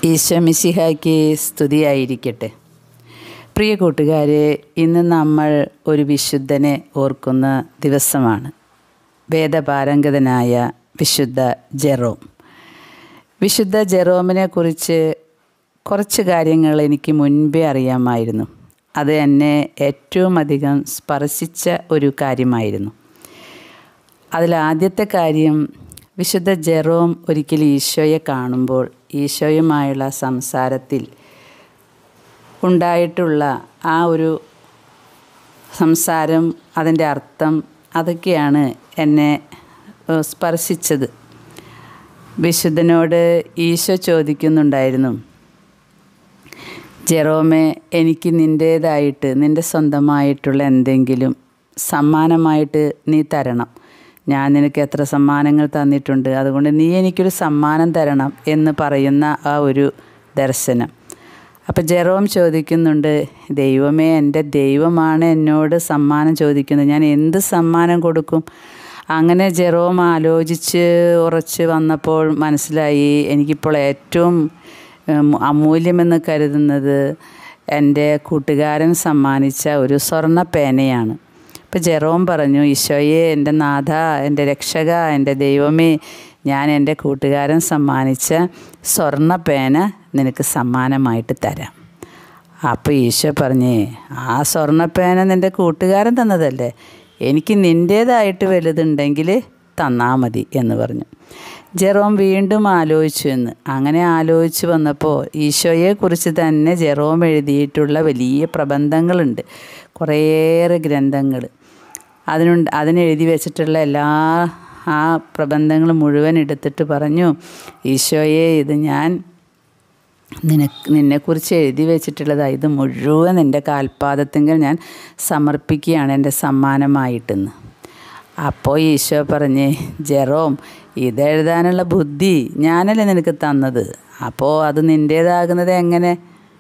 ഈശോമിശിഹായ്ക്ക് സ്തുതിയായിരിക്കട്ടെ പ്രിയ കൂട്ടുകാരെ ഇന്ന് നമ്മൾ ഒരു വിശുദ്ധനെ ഓർക്കുന്ന ദിവസമാണ് വേദപാരംഗതനായ വിശുദ്ധ ജെറോം വിശുദ്ധ ജെറോമിനെ കുറിച്ച് കുറച്ച് കാര്യങ്ങൾ എനിക്ക് മുൻപേ അറിയാമായിരുന്നു അത് എന്നെ ഏറ്റവും അധികം സ്പർശിച്ച ഒരു കാര്യമായിരുന്നു അതിലാദ്യത്തെ കാര്യം വിശുദ്ധ ജെറോം ഒരിക്കൽ ഈശോയെ കാണുമ്പോൾ ഈശോയുമായുള്ള സംസാരത്തിൽ ഉണ്ടായിട്ടുള്ള ആ ഒരു സംസാരം അതിൻ്റെ അർത്ഥം അതൊക്കെയാണ് എന്നെ സ്പർശിച്ചത് വിശുദ്ധനോട് ഈശോ ചോദിക്കുന്നുണ്ടായിരുന്നു ജെറോമെ എനിക്ക് നിൻ്റേതായിട്ട് നിൻ്റെ സ്വന്തമായിട്ടുള്ള എന്തെങ്കിലും സമ്മാനമായിട്ട് നീ തരണം ഞാൻ നിനക്ക് എത്ര സമ്മാനങ്ങൾ തന്നിട്ടുണ്ട് അതുകൊണ്ട് നീ എനിക്കൊരു സമ്മാനം തരണം എന്ന് പറയുന്ന ആ ഒരു ദർശനം അപ്പം ജെറോം ചോദിക്കുന്നുണ്ട് ദൈവമേ എൻ്റെ ദൈവമാണ് എന്നോട് സമ്മാനം ചോദിക്കുന്നത് ഞാൻ എന്ത് സമ്മാനം കൊടുക്കും അങ്ങനെ ജെറോം ആലോചിച്ച് ഉറച്ച് വന്നപ്പോൾ മനസ്സിലായി എനിക്കിപ്പോൾ ഏറ്റവും അമൂല്യമെന്ന് കരുതുന്നത് എൻ്റെ കൂട്ടുകാരൻ സമ്മാനിച്ച ഒരു സ്വർണ്ണ പേനയാണ് അപ്പോൾ ജെറോം പറഞ്ഞു ഈശോയെ എൻ്റെ നാഥ എൻ്റെ രക്ഷക എൻ്റെ ദൈവമേ ഞാൻ എൻ്റെ കൂട്ടുകാരൻ സമ്മാനിച്ച സ്വർണ്ണ പേന നിനക്ക് സമ്മാനമായിട്ട് തരാം അപ്പോൾ ഈശോ പറഞ്ഞേ ആ സ്വർണ്ണ പേന നിൻ്റെ കൂട്ടുകാരൻ തന്നതല്ലേ എനിക്ക് നിൻ്റേതായിട്ട് വലുതുണ്ടെങ്കിൽ തന്നാൽ മതി എന്ന് പറഞ്ഞു ജെറോം വീണ്ടും ആലോചിച്ചു എന്ന് അങ്ങനെ ആലോചിച്ച് വന്നപ്പോൾ ഈശോയെക്കുറിച്ച് തന്നെ ജെറോം എഴുതിയിട്ടുള്ള വലിയ പ്രബന്ധങ്ങളുണ്ട് കുറേയേറെ ഗ്രന്ഥങ്ങൾ അതിനുണ്ട് അതിനെഴുതി വെച്ചിട്ടുള്ള എല്ലാ ആ പ്രബന്ധങ്ങൾ മുഴുവൻ എടുത്തിട്ട് പറഞ്ഞു ഈശോയെ ഇത് ഞാൻ നിനക്ക് നിന്നെക്കുറിച്ച് എഴുതി വെച്ചിട്ടുള്ളതാണ് ഇത് മുഴുവൻ എൻ്റെ കാൽപാദത്തിങ്കിൽ ഞാൻ സമർപ്പിക്കുകയാണ് എൻ്റെ സമ്മാനമായിട്ടെന്ന് അപ്പോൾ ഈശോ പറഞ്ഞ് ജെറോം ഇതെഴുതാനുള്ള ബുദ്ധി ഞാനല്ലേ നിനക്ക് തന്നത് അപ്പോൾ അത് നിൻ്റേതാകുന്നത് എങ്ങനെ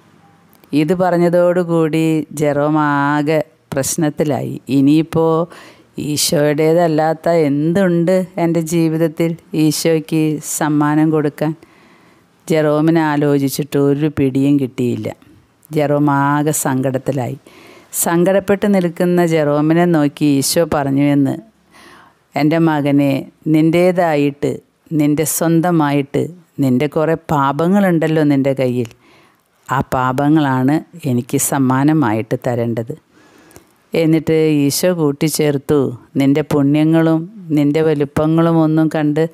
ഇത് പറഞ്ഞതോടുകൂടി ജെറോം ആകെ പ്രശ്നത്തിലായി ഇനിയിപ്പോൾ ഈശോയുടേതല്ലാത്ത എന്തുണ്ട് എൻ്റെ ജീവിതത്തിൽ ഈശോയ്ക്ക് സമ്മാനം കൊടുക്കാൻ ജെറോമിനെ ആലോചിച്ചിട്ട് ഒരു പിടിയും കിട്ടിയില്ല ജെറോം ആകെ സങ്കടത്തിലായി സങ്കടപ്പെട്ട് നിൽക്കുന്ന ജെറോമിനെ നോക്കി ഈശോ പറഞ്ഞു എന്ന് എൻ്റെ മകനെ നിൻ്റേതായിട്ട് നിൻ്റെ സ്വന്തമായിട്ട് നിൻ്റെ കുറേ പാപങ്ങളുണ്ടല്ലോ നിൻ്റെ കയ്യിൽ ആ പാപങ്ങളാണ് എനിക്ക് സമ്മാനമായിട്ട് തരേണ്ടത് എന്നിട്ട് ഈശോ കൂട്ടിച്ചേർത്തു നിൻ്റെ പുണ്യങ്ങളും നിൻ്റെ വലുപ്പങ്ങളും ഒന്നും കണ്ട്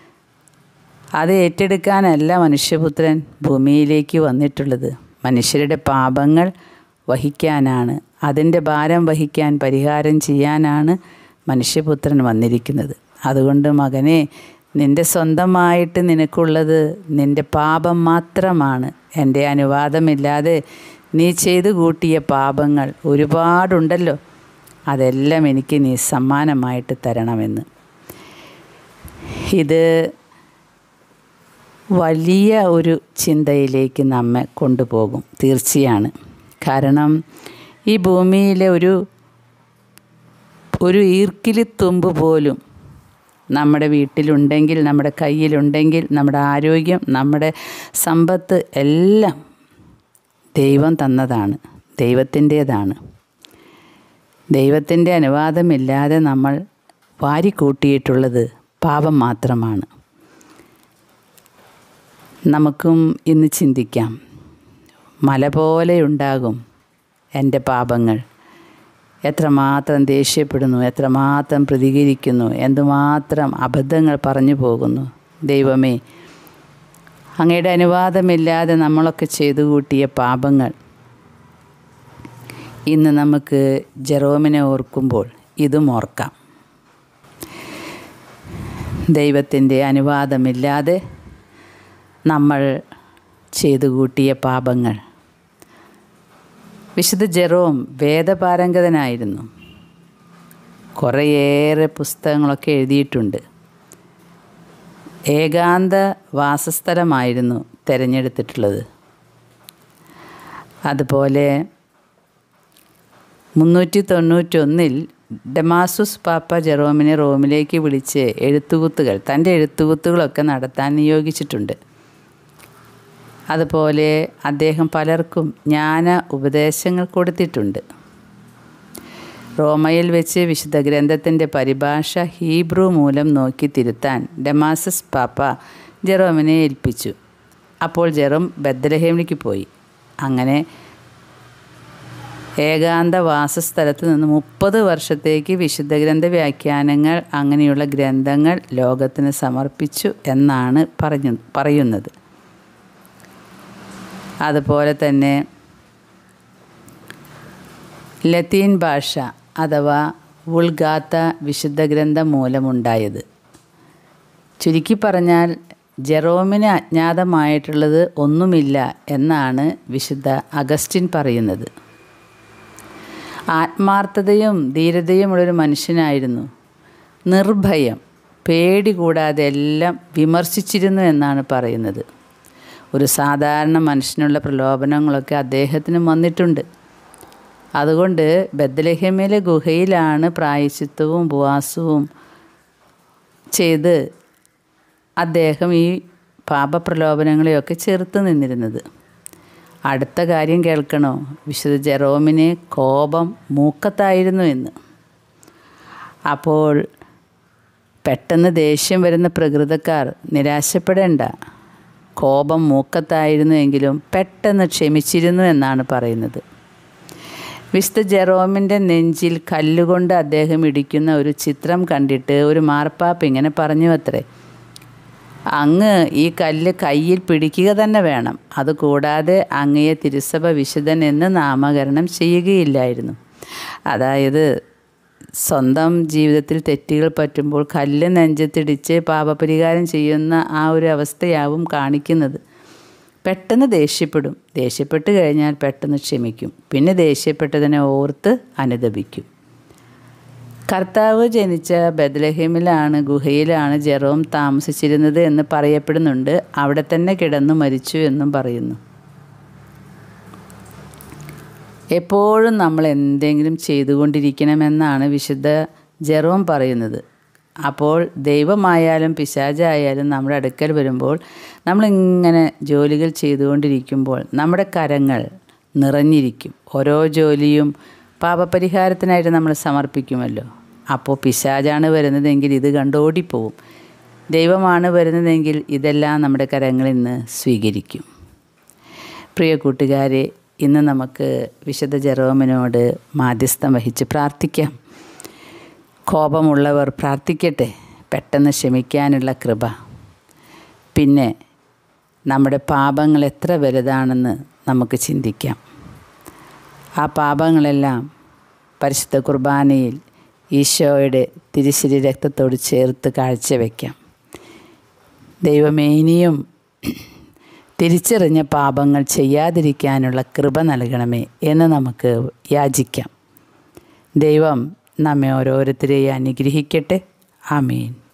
അത് ഏറ്റെടുക്കാനല്ല മനുഷ്യപുത്രൻ ഭൂമിയിലേക്ക് വന്നിട്ടുള്ളത് മനുഷ്യരുടെ പാപങ്ങൾ വഹിക്കാനാണ് അതിൻ്റെ ഭാരം വഹിക്കാൻ പരിഹാരം ചെയ്യാനാണ് മനുഷ്യപുത്രൻ വന്നിരിക്കുന്നത് അതുകൊണ്ട് മകനെ നിൻ്റെ സ്വന്തമായിട്ട് നിനക്കുള്ളത് നിൻ്റെ പാപം മാത്രമാണ് എൻ്റെ അനുവാദമില്ലാതെ നീ ചെയ്തു കൂട്ടിയ പാപങ്ങൾ ഒരുപാടുണ്ടല്ലോ അതെല്ലാം എനിക്ക് നീ സമ്മാനമായിട്ട് തരണമെന്ന് ഇത് വലിയ ഒരു ചിന്തയിലേക്ക് നമ്മെ കൊണ്ടുപോകും തീർച്ചയാണ് കാരണം ഈ ഭൂമിയിലെ ഒരു ഒരു ഈർക്കിലിത്തുമ്പ് പോലും നമ്മുടെ വീട്ടിലുണ്ടെങ്കിൽ നമ്മുടെ കയ്യിലുണ്ടെങ്കിൽ നമ്മുടെ ആരോഗ്യം നമ്മുടെ സമ്പത്ത് എല്ലാം ദൈവം തന്നതാണ് ദൈവത്തിൻ്റേതാണ് ദൈവത്തിൻ്റെ അനുവാദമില്ലാതെ നമ്മൾ വാരിക്കൂട്ടിയിട്ടുള്ളത് പാപം മാത്രമാണ് നമുക്കും ഇന്ന് ചിന്തിക്കാം മല പോലെയുണ്ടാകും എൻ്റെ പാപങ്ങൾ എത്രമാത്രം ദേഷ്യപ്പെടുന്നു എത്രമാത്രം പ്രതികരിക്കുന്നു എന്തുമാത്രം അബദ്ധങ്ങൾ പറഞ്ഞു പോകുന്നു ദൈവമേ അങ്ങയുടെ അനുവാദമില്ലാതെ നമ്മളൊക്കെ ചെയ്തു കൂട്ടിയ പാപങ്ങൾ ഇന്ന് നമുക്ക് ജെറോമിനെ ഓർക്കുമ്പോൾ ഇതും ഓർക്കാം ദൈവത്തിൻ്റെ അനുവാദമില്ലാതെ നമ്മൾ ചെയ്തു കൂട്ടിയ പാപങ്ങൾ വിശുദ്ധ ജെറോം വേദപാരംഗതനായിരുന്നു കുറേയേറെ പുസ്തകങ്ങളൊക്കെ എഴുതിയിട്ടുണ്ട് ഏകാന്ത വാസസ്ഥലമായിരുന്നു തിരഞ്ഞെടുത്തിട്ടുള്ളത് അതുപോലെ മുന്നൂറ്റി തൊണ്ണൂറ്റൊന്നിൽ ഡെമാസുസ് പാപ്പ ജെറോമിനെ റോമിലേക്ക് വിളിച്ച് എഴുത്തുകുത്തുകൾ തൻ്റെ എഴുത്തുകുത്തുകളൊക്കെ നടത്താൻ നിയോഗിച്ചിട്ടുണ്ട് അതുപോലെ അദ്ദേഹം പലർക്കും ജ്ഞാന ഉപദേശങ്ങൾ കൊടുത്തിട്ടുണ്ട് റോമയിൽ വെച്ച് വിശുദ്ധ ഗ്രന്ഥത്തിൻ്റെ പരിഭാഷ ഹീബ്രു മൂലം നോക്കി തിരുത്താൻ ഡമാസസ് പാപ്പ ജെറോമിനെ ഏൽപ്പിച്ചു അപ്പോൾ ജെറോം ബദ്രഹേമിലേക്ക് പോയി അങ്ങനെ ഏകാന്ത വാസസ്ഥലത്ത് നിന്ന് മുപ്പത് വർഷത്തേക്ക് വിശുദ്ധ ഗ്രന്ഥ വ്യാഖ്യാനങ്ങൾ അങ്ങനെയുള്ള ഗ്രന്ഥങ്ങൾ ലോകത്തിന് സമർപ്പിച്ചു എന്നാണ് പറഞ്ഞു പറയുന്നത് അതുപോലെ തന്നെ ലത്തീൻ ഭാഷ അഥവാ വുൾഗാത്ത വിശുദ്ധ ഗ്രന്ഥം മൂലമുണ്ടായത് ചുരുക്കി പറഞ്ഞാൽ ജെറോമിന് അജ്ഞാതമായിട്ടുള്ളത് ഒന്നുമില്ല എന്നാണ് വിശുദ്ധ അഗസ്റ്റിൻ പറയുന്നത് ആത്മാർത്ഥതയും ധീരതയുമുള്ളൊരു മനുഷ്യനായിരുന്നു നിർഭയം പേടി കൂടാതെ എല്ലാം വിമർശിച്ചിരുന്നു എന്നാണ് പറയുന്നത് ഒരു സാധാരണ മനുഷ്യനുള്ള പ്രലോഭനങ്ങളൊക്കെ അദ്ദേഹത്തിന് വന്നിട്ടുണ്ട് അതുകൊണ്ട് ബദ്ലഹേമിലെ ഗുഹയിലാണ് പ്രായശ്ചിത്തവും ഉപവാസവും ചെയ്ത് അദ്ദേഹം ഈ പാപപ്രലോഭനങ്ങളെയൊക്കെ ചെറുത്ത് നിന്നിരുന്നത് അടുത്ത കാര്യം കേൾക്കണോ വിശുദ്ധ ജെറോമിന് കോപം മൂക്കത്തായിരുന്നു എന്ന് അപ്പോൾ പെട്ടെന്ന് ദേഷ്യം വരുന്ന പ്രകൃതക്കാർ നിരാശപ്പെടേണ്ട കോപം മൂക്കത്തായിരുന്നു എങ്കിലും പെട്ടെന്ന് ക്ഷമിച്ചിരുന്നു എന്നാണ് പറയുന്നത് വിശുദ്ധ ജെറോമിൻ്റെ നെഞ്ചിൽ കല്ലുകൊണ്ട് അദ്ദേഹം ഇടിക്കുന്ന ഒരു ചിത്രം കണ്ടിട്ട് ഒരു മാർപ്പാപ്പ് ഇങ്ങനെ പറഞ്ഞു അത്രേ അങ്ങ് ഈ കല്ല് കയ്യിൽ പിടിക്കുക തന്നെ വേണം അതുകൂടാതെ അങ്ങയെ തിരുസഭ വിശുദ്ധൻ എന്ന് നാമകരണം ചെയ്യുകയില്ലായിരുന്നു അതായത് സ്വന്തം ജീവിതത്തിൽ തെറ്റുകൾ പറ്റുമ്പോൾ കല്ല് നെഞ്ചത്തിടിച്ച് പാപപരിഹാരം ചെയ്യുന്ന ആ ഒരു അവസ്ഥയാവും കാണിക്കുന്നത് പെട്ടെന്ന് ദേഷ്യപ്പെടും ദേഷ്യപ്പെട്ട് കഴിഞ്ഞാൽ പെട്ടെന്ന് ക്ഷമിക്കും പിന്നെ ദേഷ്യപ്പെട്ടതിനെ ഓർത്ത് അനുദപിക്കും കർത്താവ് ജനിച്ച ബദ്ലഹേമിലാണ് ഗുഹയിലാണ് ജെറോം താമസിച്ചിരുന്നത് എന്ന് പറയപ്പെടുന്നുണ്ട് അവിടെ തന്നെ കിടന്നു മരിച്ചു എന്നും പറയുന്നു എപ്പോഴും നമ്മൾ എന്തെങ്കിലും ചെയ്തുകൊണ്ടിരിക്കണമെന്നാണ് വിശുദ്ധ ജെറോം പറയുന്നത് അപ്പോൾ ദൈവമായാലും പിശാചായാലും നമ്മുടെ അടുക്കൽ വരുമ്പോൾ നമ്മളിങ്ങനെ ജോലികൾ ചെയ്തുകൊണ്ടിരിക്കുമ്പോൾ നമ്മുടെ കരങ്ങൾ നിറഞ്ഞിരിക്കും ഓരോ ജോലിയും പാപപരിഹാരത്തിനായിട്ട് നമ്മൾ സമർപ്പിക്കുമല്ലോ അപ്പോൾ പിശാചാണ് വരുന്നതെങ്കിൽ ഇത് കണ്ട് ഓടിപ്പോവും ദൈവമാണ് വരുന്നതെങ്കിൽ ഇതെല്ലാം നമ്മുടെ കരങ്ങളിൽ നിന്ന് സ്വീകരിക്കും പ്രിയ കൂട്ടുകാരെ ഇന്ന് നമുക്ക് വിശുദ്ധ ജെറോമിനോട് മാധ്യസ്ഥം വഹിച്ച് പ്രാർത്ഥിക്കാം കോപമുള്ളവർ പ്രാർത്ഥിക്കട്ടെ പെട്ടെന്ന് ക്ഷമിക്കാനുള്ള കൃപ പിന്നെ നമ്മുടെ പാപങ്ങൾ എത്ര വലുതാണെന്ന് നമുക്ക് ചിന്തിക്കാം ആ പാപങ്ങളെല്ലാം പരിശുദ്ധ കുർബാനയിൽ ഈശോയുടെ തിരുശരി രക്തത്തോട് ചേർത്ത് കാഴ്ചവെക്കാം ദൈവമേ ഇനിയും തിരിച്ചറിഞ്ഞ പാപങ്ങൾ ചെയ്യാതിരിക്കാനുള്ള കൃപ നൽകണമേ എന്ന് നമുക്ക് യാചിക്കാം ദൈവം നമ്മെ ഓരോരുത്തരെയും അനുഗ്രഹിക്കട്ടെ ആമീൻ